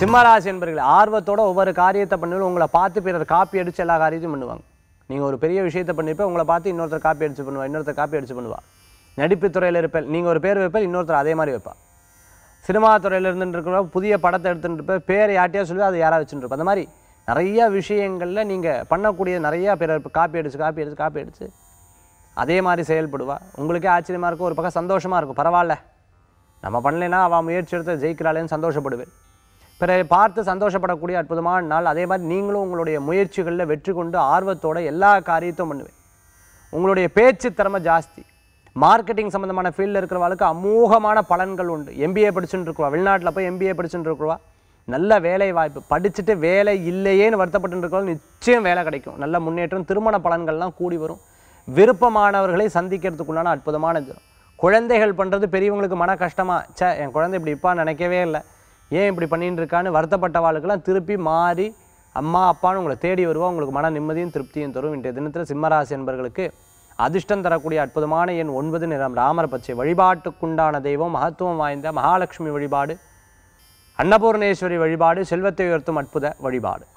சிம்மராசி என்பர்கள் ஆர்வத்தோட ஒவ்வொரு காரியத்தை பண்ணுவோம் உங்களை பார்த்து பிறர் காப்பி அடிச்சு எல்லா காரியத்தையும் பண்ணுவாங்க நீங்கள் ஒரு பெரிய விஷயத்தை பண்ணிருப்ப உங்களை பார்த்து இன்னொருத்தர் காப்பி அடிச்சு பண்ணுவா இன்னொருத்தர் காப்பி அடிச்சு பண்ணுவா நடிப்பு துறையில் இருப்பேன் நீங்கள் ஒரு பேர் வைப்பேன் இன்னொருத்தர் அதே மாதிரி வைப்பா சினிமா துறையில் இருந்துட்டு இருக்கிற புதிய படத்தை எடுத்துட்டு இருப்ப பேர் யார்ட்டையா சொல்லி அதை யாரா வச்சுட்டு இருப்பா அந்த மாதிரி நிறைய விஷயங்களில் நீங்கள் பண்ணக்கூடிய நிறைய பேர் காப்பி அடிச்சு காப்பி அடிச்சு காப்பி அடிச்சு அதே மாதிரி செயல்படுவா உங்களுக்கே ஆச்சரியமாக இருக்கும் ஒரு பக்கம் சந்தோஷமாக இருக்கும் பரவாயில்ல நம்ம பண்ணலைன்னா அவள் முயற்சி எடுத்து ஜெயிக்கிறாளேன்னு சந்தோஷப்படுவேன் பிறரை பார்த்து சந்தோஷப்படக்கூடிய அற்புதமான நாள் அதே மாதிரி நீங்களும் உங்களுடைய முயற்சிகளில் வெற்றி கொண்டு ஆர்வத்தோட எல்லா காரியத்தையும் பண்ணுவேன் உங்களுடைய பேச்சு திறமை ஜாஸ்தி மார்க்கெட்டிங் சம்மந்தமான ஃபீல்டில் இருக்கிறவளுக்கு அமோகமான பலன்கள் உண்டு எம்பிஏ படிச்சுட்டு இருக்குவா வெளிநாட்டில் போய் எம்பிஏ படிச்சுட்டு இருக்குவா நல்ல வேலை வாய்ப்பு படிச்சுட்டு வேலை இல்லையேன்னு வருத்தப்பட்டு இருக்கிறவங்க நிச்சயம் வேலை கிடைக்கும் நல்ல முன்னேற்றம் திருமண பலன்கள்லாம் கூடி வரும் விருப்பமானவர்களை சந்திக்கிறதுக்குண்டான அற்புதமான தினம் குழந்தைகள் பண்ணுறது பெரியவங்களுக்கு மன கஷ்டமா ச்சே என் குழந்தை இப்படி இப்பா நினைக்கவே இல்லை ஏன் இப்படி பண்ணிட்டு இருக்கான்னு வருத்தப்பட்டவாளுக்கெல்லாம் திருப்பி மாறி அம்மா அப்பான்னு உங்களை தேடி வருவா உங்களுக்கு மன நிம்மதியும் திருப்தியும் தரும் இன்றைய தினத்தில் சிம்மராசி என்பவர்களுக்கு அதிர்ஷ்டம் தரக்கூடிய அற்புதமான எண் ஒன்பது நிறம் ராமர் பச்சை வழிபாட்டுக்குண்டான தெய்வம் மகத்துவம் வாய்ந்த மகாலட்சுமி வழிபாடு அன்னபூர்ணேஸ்வரி வழிபாடு செல்வத்தை உயர்த்தும் அற்புத வழிபாடு